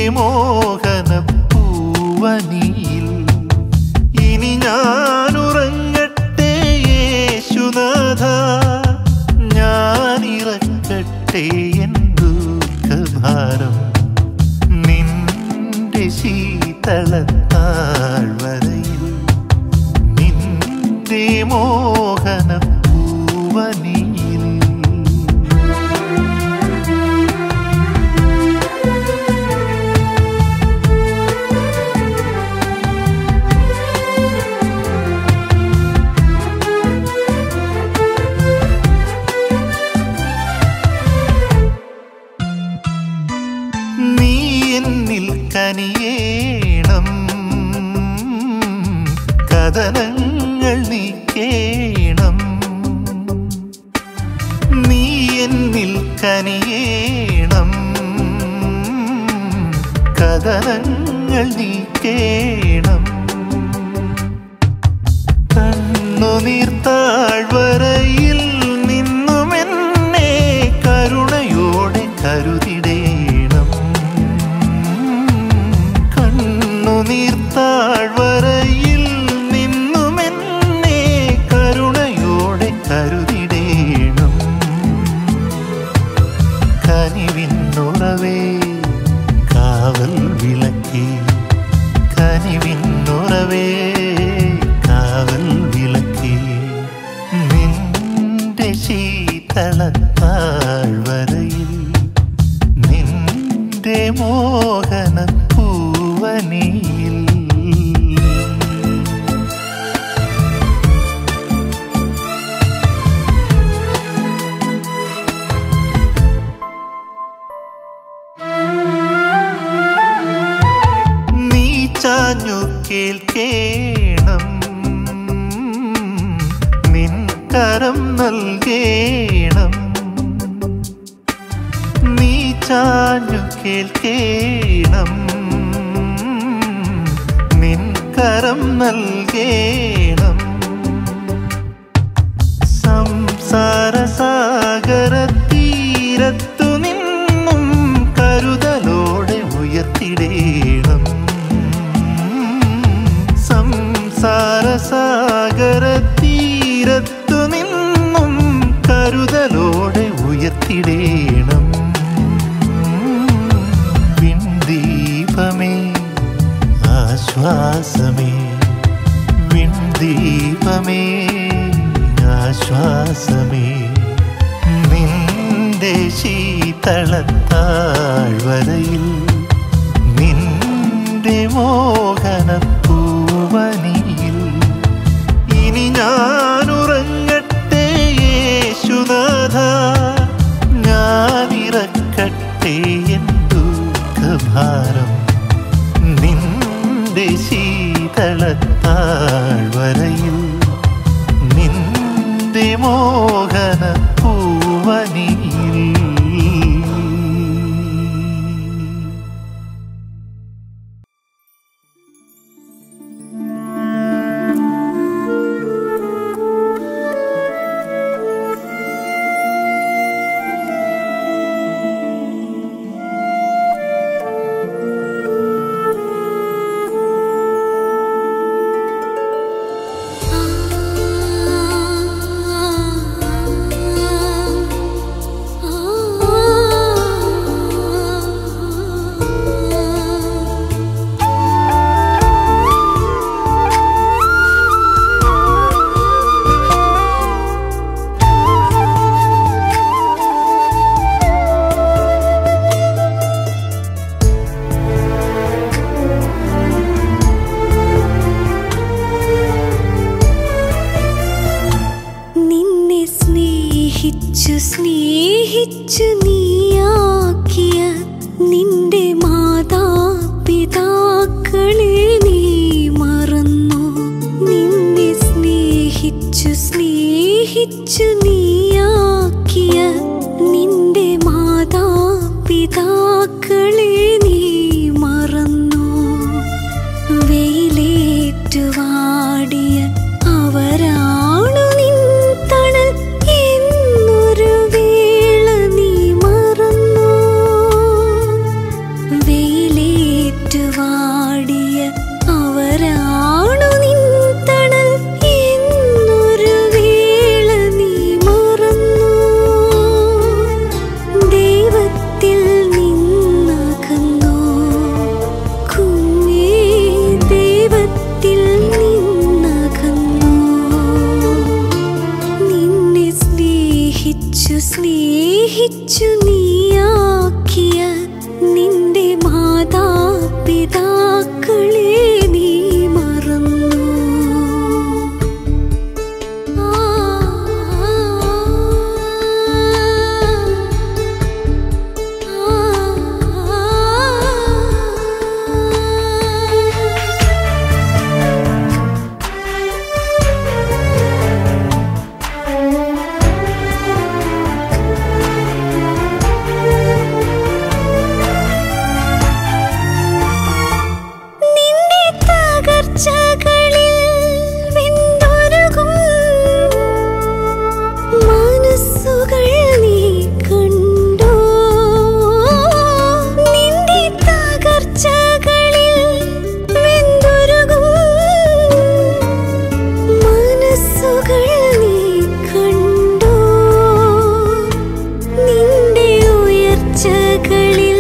മോഹന പൂവനിയിൽ ഇനി ഞാനുറങ്ങട്ടെ യേശുനാഥ ഞാനിറക്കട്ടെ എൻ ദുഃഖഭാരം നിന്റെ ശീതളത്താഴ്വരയിൽ നിന്റെ മോഹന പൂവനിയിൽ നീ എന്നിൽ കനിയേണം കഥനങ്ങൾ നീക്കേണം നീ എന്നിൽ കനിയേണം കഥനങ്ങൾ നീക്കേണം കണ്ണുനീർത്താഴ്വരയിൽ നിന്നും എന്നെ കരുണയോടെ കരുതിടേണം കണ്ണുനീർത്താഴ്വരയിൽ നിന്നും എന്നെ കരുണയോടെ കരുതിടേണം കനിവിന്നുറവേ കാവൽ വിളക്കി കനിവിന്നുറവേ കാവൽ വിളക്കി നിന്റെ ശീതളത്താഴ്വരയിൽ നിന്റെ മോഹന പൂവനിയിൽ നീ ചാഞ്ഞു കേൾക്കേണം നിൻ കരം നൽകേണം നീ ചാഞ്ഞു കേൾക്കേണം നിൻ കരം നൽകേണം സംസാര സാഗര തീരത്തു നിന്നും കരുതലോടെ ഉയർത്തിടേണം സംസാര സാഗര തീരത്തു നിന്നും കരുതലോടെ ഉയർത്തിടേണം വിൺദീപമേ ആശ്വാസമേ വിൺദീപമേ ആശ്വാസമേ നിന്റെ ശീതളത്താഴ്വരയിൽ നിന്റെ മോഹന പൂവനിയിൽ ഇനി ഞാനുറങ്ങട്ടെ യേശുനാഥ ഞാനിറക്കട്ടെ എൻ ദുഃഖഭാരം നിന്റെ ശീതളത്താഴ്വരയിൽ നിന്റെ മോഹന പൂവനിയിൽ ആ വാടിയ അവരാണു നിൻ തണൽ എന്നൊരു വേള നീ മറന്നു ദൈവത്തിൽ നിന്നകന്നു കുഞ്ഞേ ദൈവത്തിൽ നിന്നകന്നു നിന്നെ സ്നേഹിച്ചു സ്നേഹിച്ചു നീയാക്കിയ നിന്റെ മാതാപിതാക്കളെ നീ മറന്നു ആ, ആ, ആ. നിന്റെ തകർച്ചകളിൽ വെന്തുരുകും മനസ്സുകൾ നീ കണ്ടോ നിന്റെ തകർച്ചകളിൽ വെന്തുരുകും മനസ്സുകൾ നീ കണ്ടോ നിന്റെ ഉയർച്ചകളിൽ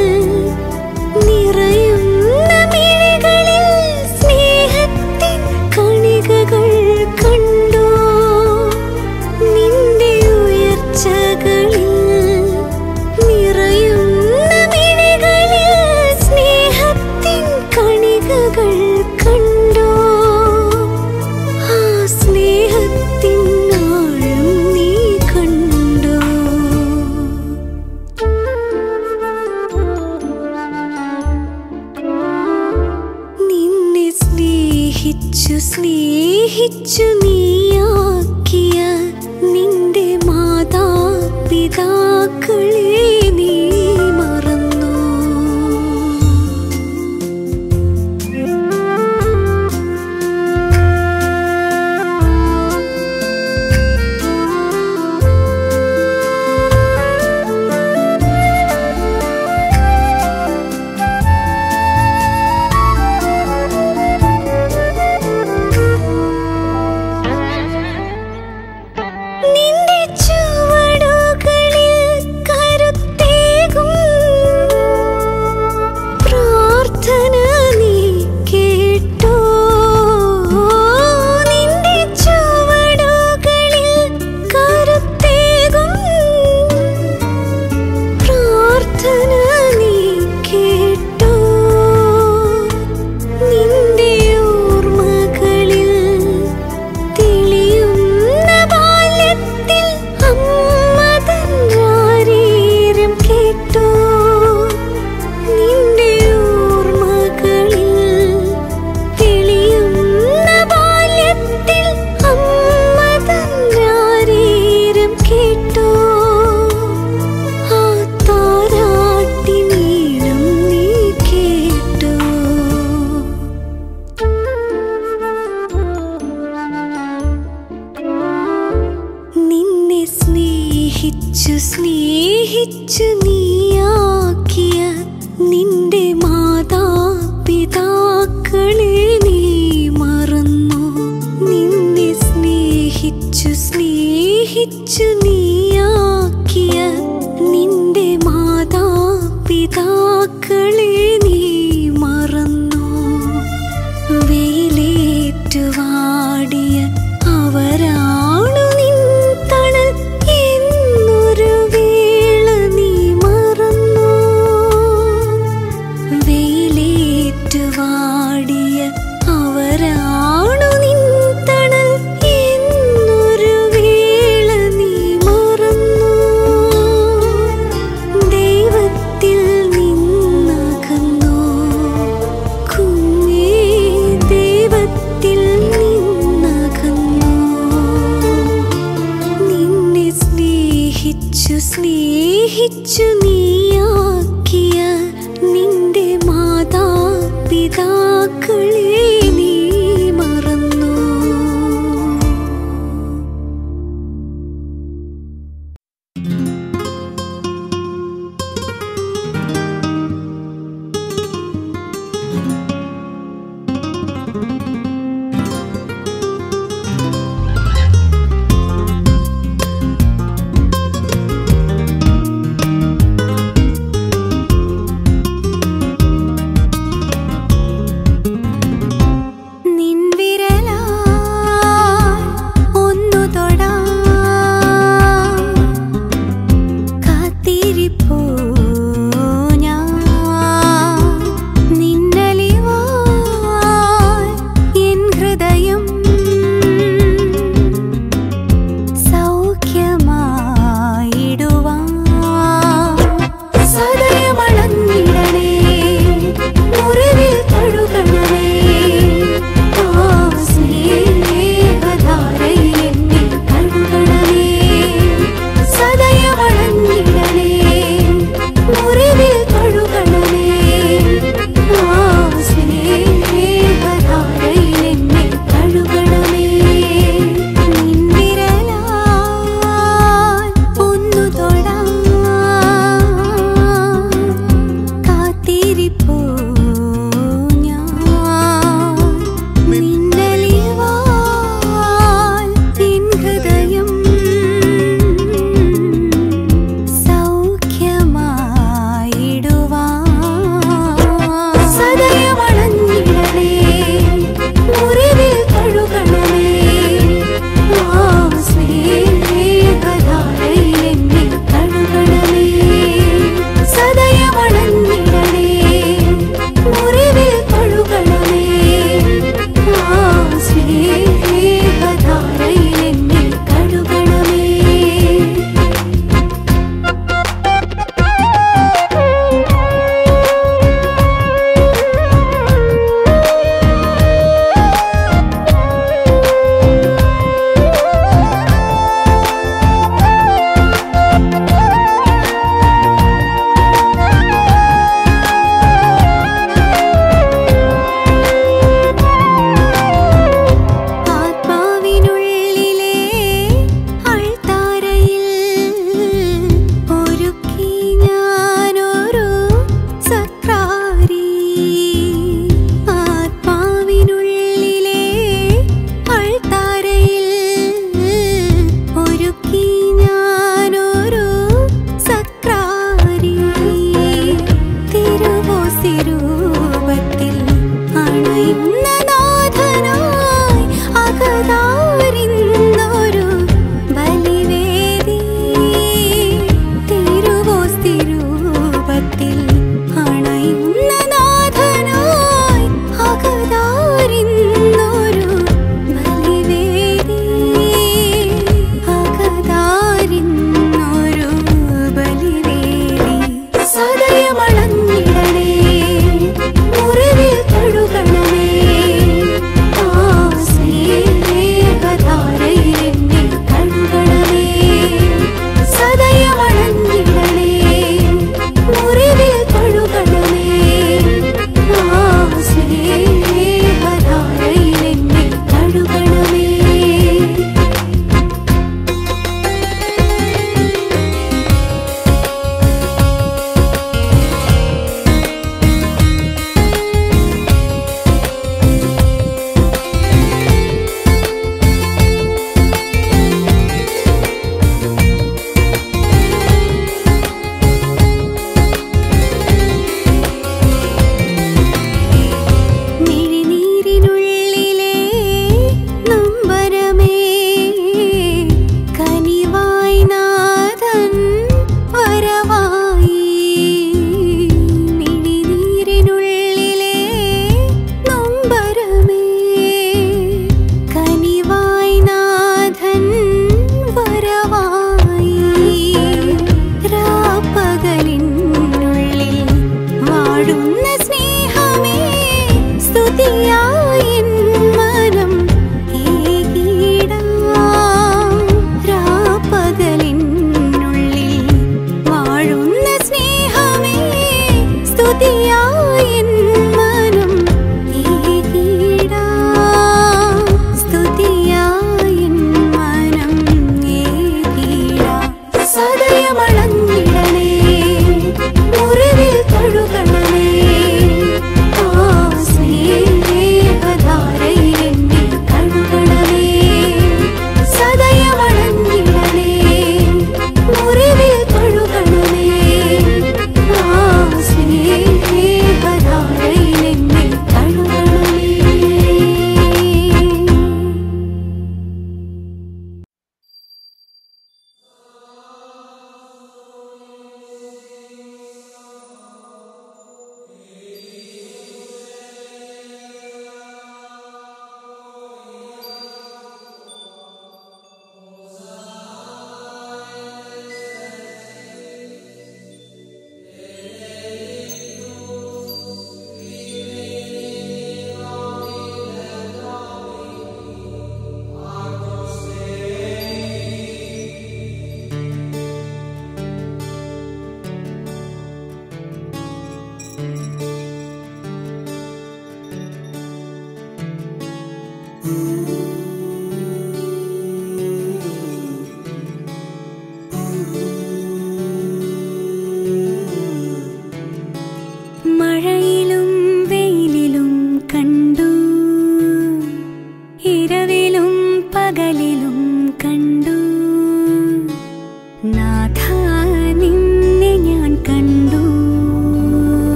നിറയുന്ന മിഴികളിൽ സ്നേഹത്തിൻ കണികകൾ കണ്ടോ നിന്റെ ഉയർച്ചകളിൽ നിറയുന്ന മിഴികളിൽ സ്നേഹത്തിൻ കണികകൾ കണ്ടോ ആ സ്നേഹത്തിൻ ആഴം നീ കണ്ടോ നിന്നെ സ്നേഹിച്ചു സ്നേഹിച്ചു നീയാക്കിയ നിന്റെ മാതാപിതാക്കളെ നീ മറന്നു നിന്റെ ചുവടുകളിൽ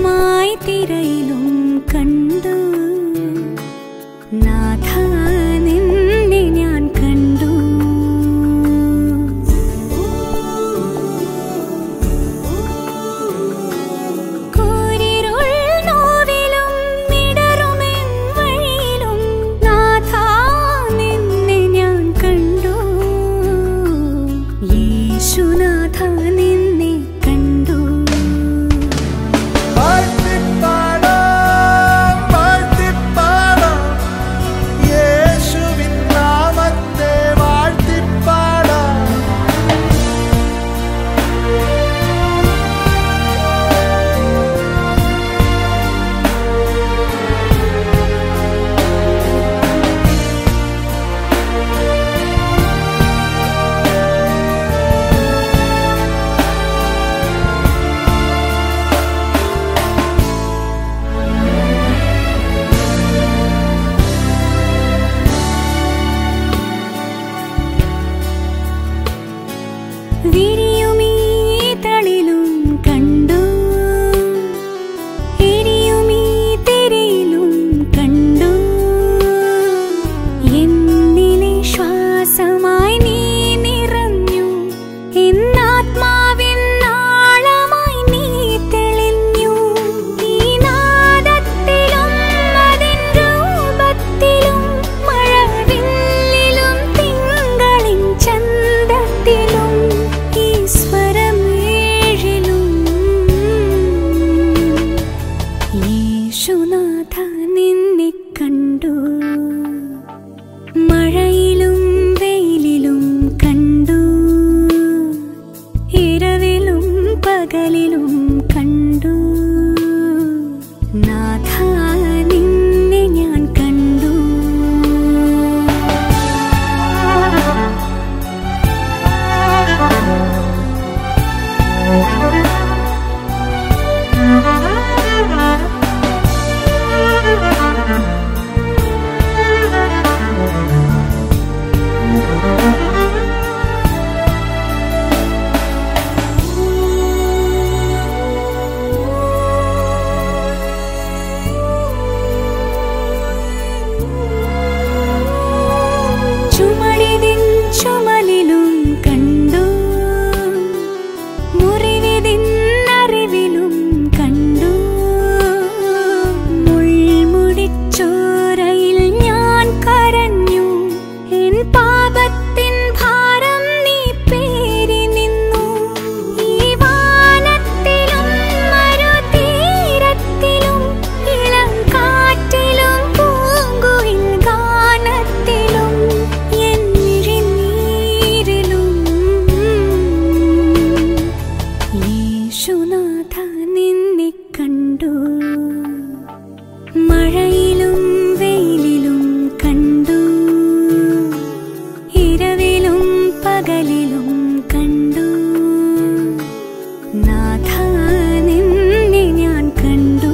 ശാന്തമായി തിരയിലും കണ്ടു നാഥ നിന്നെ ഞാൻ കണ്ടു കൂരിരുൾ നോവിലും മിടറുമെൻ വഴിയിലും നാഥ നിന്നെ ഞാൻ കണ്ടു യേശുനാഥ നിന്നെ കണ്ടു വാഴ്ത്തിപ്പാടാം, വാഴ്ത്തിപ്പാടാം. യേശുവിൻ നാമത്തെ വാഴ്ത്തിപ്പാടാം. വിരിയുമീ തളിലും കണ്ടു എരിയുമീ തിരയിലും കണ്ടു എന്നിലെ ശ്വാസമായി നീ നിറഞ്ഞു എന്നാത്മാവിൻ നാളമായി നീ തെളിഞ്ഞു ഈ നാദത്തിലും അതിൻ രൂപത്തിലും മഴവില്ലിലും തിങ്കളിൻ ചന്തത്തിലും ഈ സ്വരമേഴിലും യേശുനാഥ നിന്നെ കണ്ടു മഴയിലും വെയിലിലും കണ്ടു ഇരവിലും പകലിലും കണ്ടു നാഥ നിന്നെ ഞാൻ കണ്ടു ചുമടിതിൻ ചുമലിലും കണ്ടു മുറിവിതിൻ അറിവിലും കണ്ടു മുൾമുടിച്ചോരയിൽ ഞാൻ കരഞ്ഞു എൻ പാപത്തിൻ ഭാരം നീ പേരി നിന്നു ഈ വാനത്തിലും മരുതീരത്തിലും ഇളം കാറ്റിലും പൂങ്കുയിൽ ഗാനത്തിലും എൻ മിഴിനീരിലും യേശുനാഥ നിന്നെ കണ്ടു മഴയിലും വെയിലിലും കണ്ടു ഇരവിലും പകലിലും കണ്ടു നാഥ നിന്നെ ഞാൻ കണ്ടു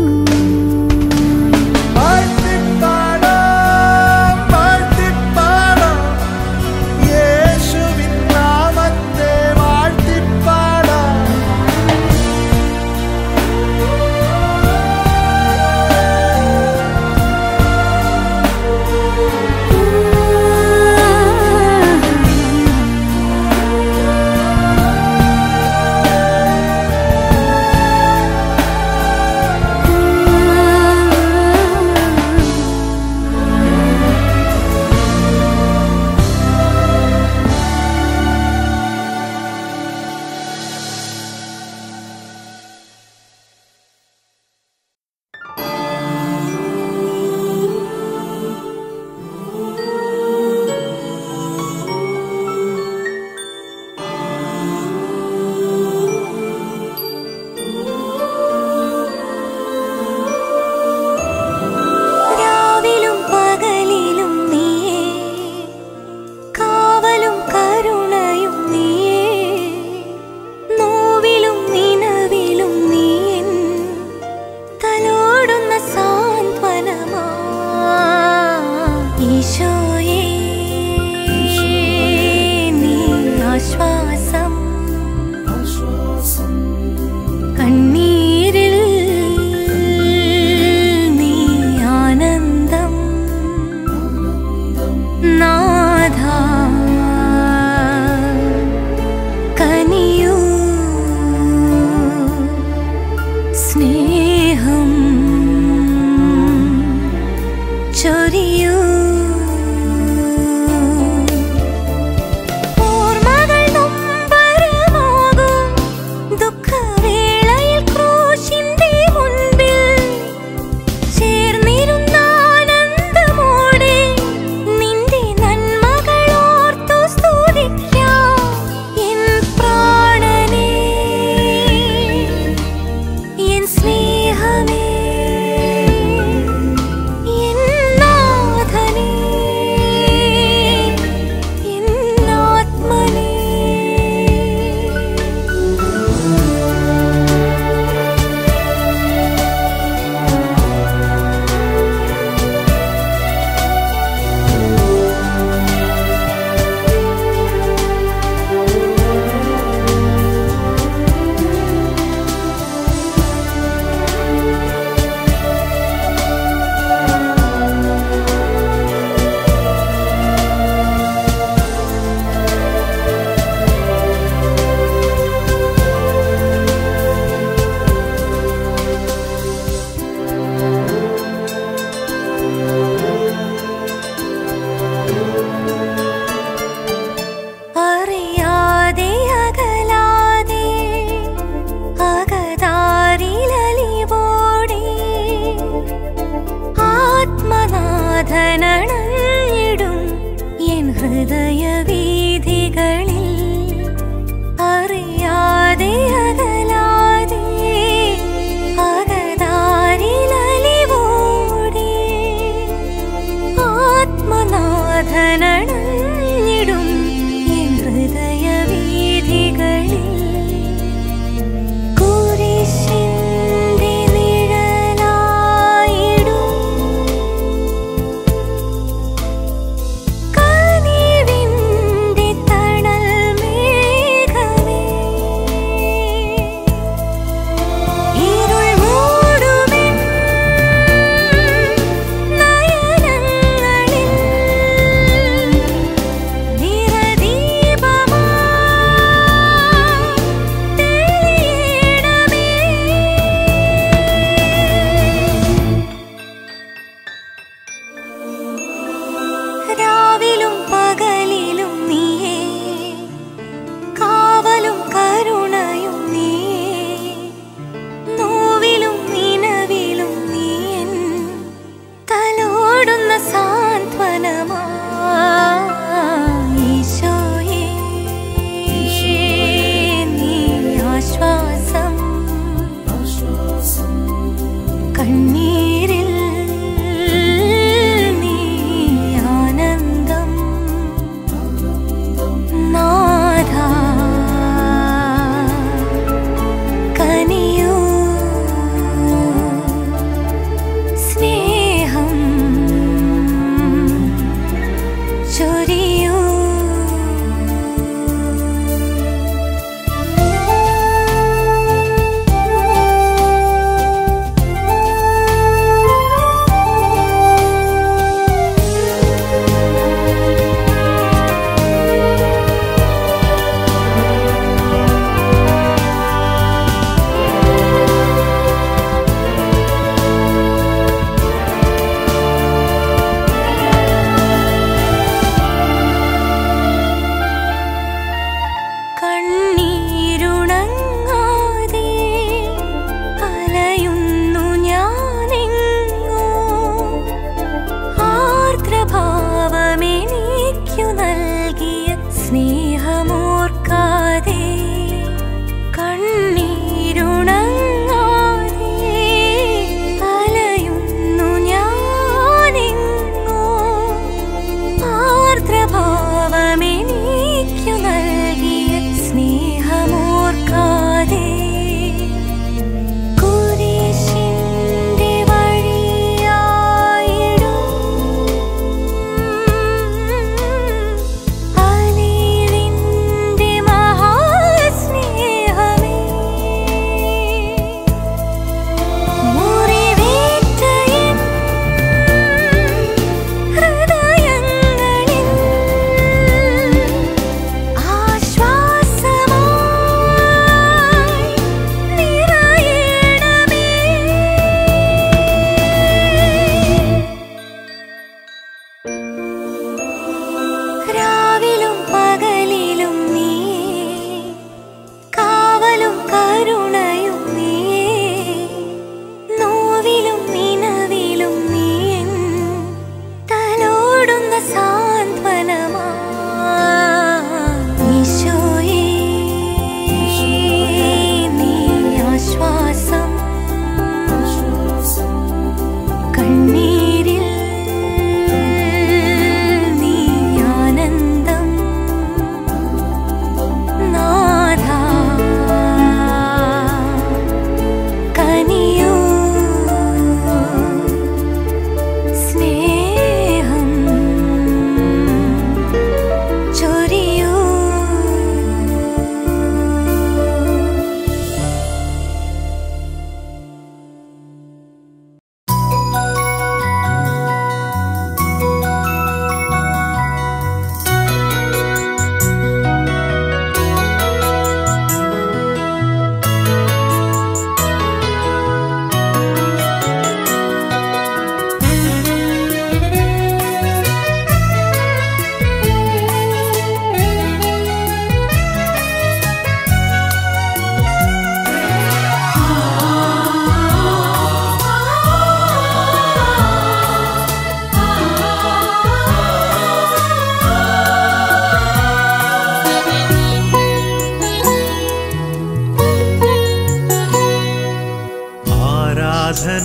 വാഴ്ത്തിപ്പാടാം, വാഴ്ത്തിപ്പാടാം. യേശുവിൻ നാമത്തെ വാഴ്ത്തിപ്പാടാം.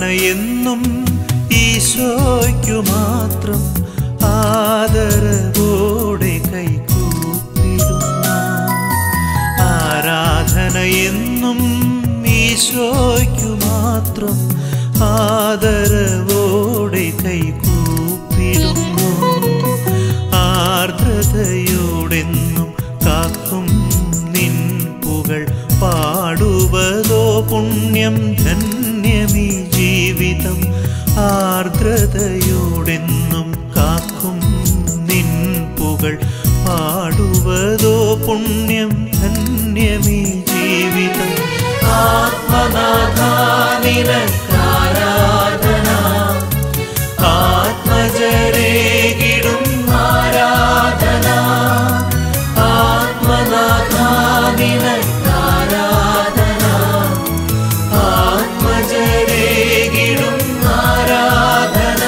എന്നും ഈശോയ്ക്കു മാത്രം ആദരവോടെ കൈകൂപ്പിടുന്നു ആരാധന എന്നും ഈശോയ്ക്കു മാത്രം ആദരവോടെ കൈകൂപ്പിടുന്നു ആർദ്രതയോടെന്നും കാക്കും നിൻ പുകൾ പാടുവതോ പുണ്യം ധന്യമീ ജീവിതം ആർദ്രതയോടെന്നും കാക്കും നിൻ പുകൾ പാടുവതോ പുണ്യം ധന്യമീ ജീവിതം ആത്മനാഥാനിരക്കാരാധന ആത്മജരേകിടും ആരാധന ആത്മനാഥാനിരക്കാരാധന ആത്മജരേകിടും ആരാധന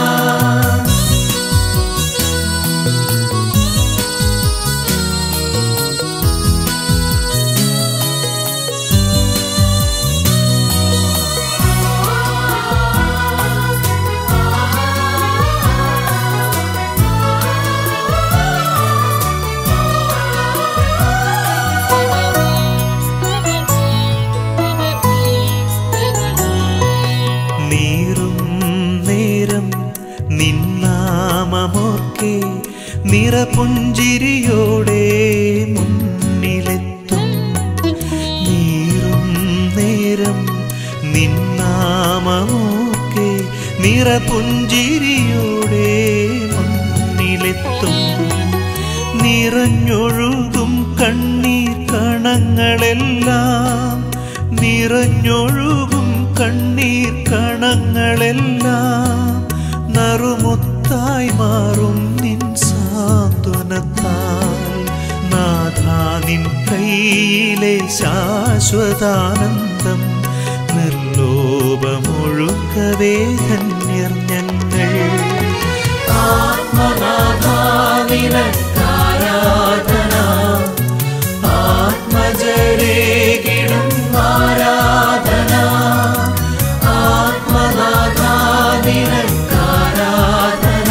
നീറും നേരം നിന്നാമമോർക്കെ നിറപുഞ്ചിരിയോടെ മുന്നിലെത്തും നീറും നേരം നിന്നാമമോർക്കെ നിറപുഞ്ചിരിയോടെ മുന്നിലെത്തും നിറഞ്ഞൊഴുകും കണ്ണീർ കണങ്ങളെല്ലാം നിറഞ്ഞൊഴുകും കണ്ണീർ കണങ്ങളെല്ലാം നറുമുത്തായി മാറും നിൻ സാന്ത്വനത്താൽ നാഥാ നിൻ കയ്യിലെ ശാശ്വതാനന്ദം നിർലോഭമൊഴുക്കവേ ധന്യർ ഞങ്ങൾ ആത്മനാഥാനിരക്കാരാധന ആത്മജരേകിടും ആരാധന ആത്മനാഥാനിരക്കാരാധന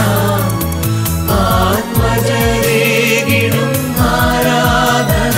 ആത്മജരേകിടും ആരാധന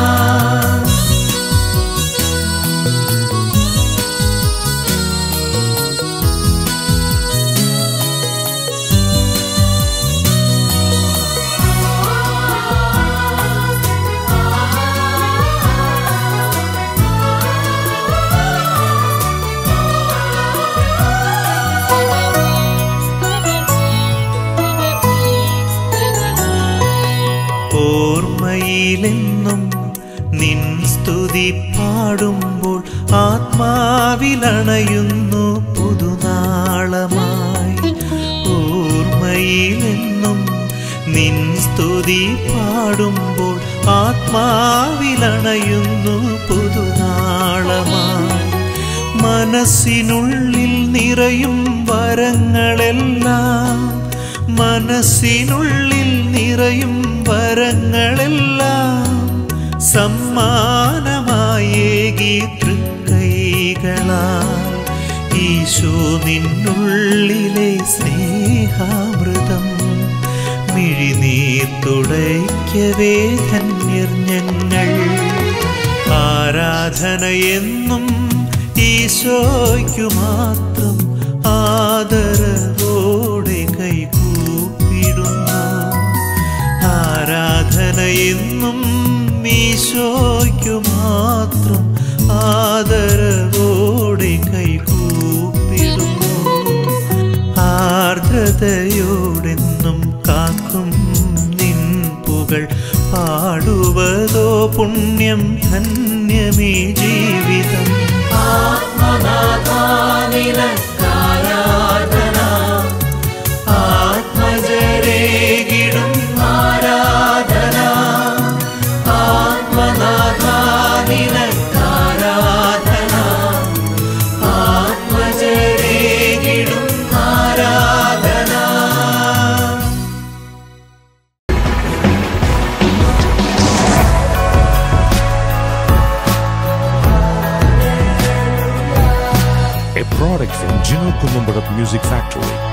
ഓർമ്മയിലെന്നും നിൻ സ്തുതി പാടുമ്പോൾ ആത്മാവിലണയുന്നു പുതുനാളമായി ഓർമ്മയിലെന്നും നിൻ സ്തുതി പാടുമ്പോൾ ആത്മാവിലണയുന്നു പുതുനാളമായി മനസ്സിനുള്ളിൽ നിറയും വരങ്ങളെല്ലാം മനസ്സിനുള്ളിൽ നിറയും വരങ്ങളെല്ലാം സമ്മാനമായേകി തൃക്കൈകളാൽ ഈശോ നിന്നുള്ളിലെ സ്നേഹാമൃതം മിഴിനീർ തുടയ്ക്കവേ ധന്യർ ഞങ്ങൾ ആരാധന എന്നും ഈശോയ്ക്കു മാത്രം ആദരവോടെ കൈകൂപ്പിടുന്നു ആരാധന എന്നും ഈശോയ്ക്കു മാത്രം ആദരവോടെ കൈകൂപ്പിടുന്നു ആർദ്രതയോടെന്നും കാക്കും നിൻ പുകൾ പാടുവതോ പുണ്യം ധന്യമീ ജീവിതം ആത്മനാഥാനിരക്കാരാധന ആത്മജരേകിടും ആരാധന ആത്മനാഥാനിരക്കാരാധന ആത്മജരേകിടും ആരാധന a product from Gino Columbarat Music Factory.